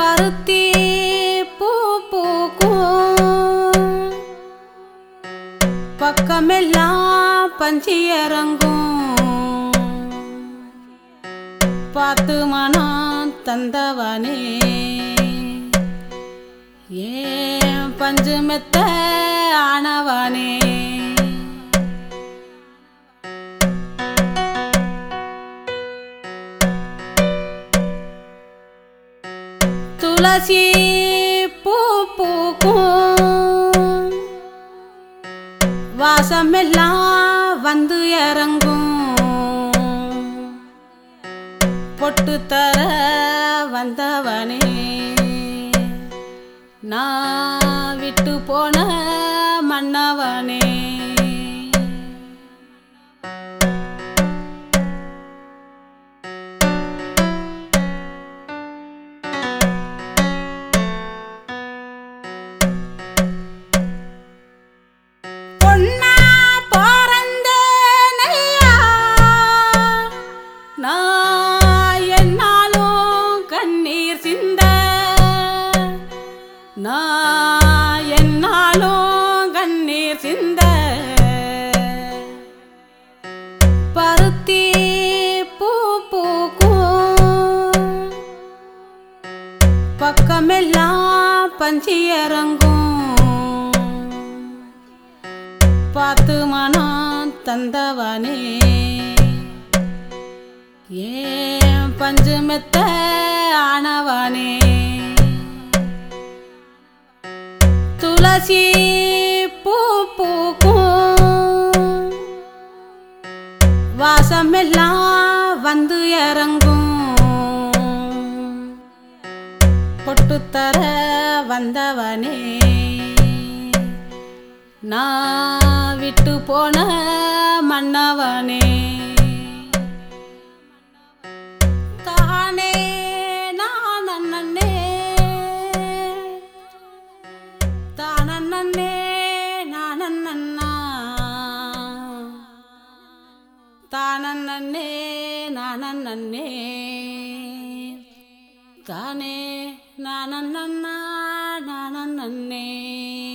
பருத்தி பூ பூக்கும் பக்கமெல்லாம் பஞ்சி இறங்கும் பார்த்து மனம் தந்தவனே ஏன் பஞ்சு மெத்த ஆனவனே துளசி பூ பூக்கும் வாசமெல்லாம் வந்து இறங்கும் பொட்டு தர வந்தவனே நான் விட்டு போன மன்னவனே பொன்னா பிறந்தேனையா, நான் என்னாலும் கண்ணீர் சிந்த நான் என்னாலும் கண்ணீர் சிந்த பருத்தி பூ பூக்கும் பக்கமெல்லாம் பஞ்சி இறங்கும் பார்த்து மனம் தந்தவனே ஏன் பஞ்சு மெத்த ஆனவனே துளசி பூ பூக்கும் வாசமெல்லாம் வந்து இறங்கும் பொட்டு தர வந்தவனே நான் விட்டு போன மன்னவனே தானே நான் அண்ணனே தானண்ணே நான் அண்ணன்னா தானண்ணே நான் அண்ணனே தானே நான் அண்ணன்னா நான் அண்ணனே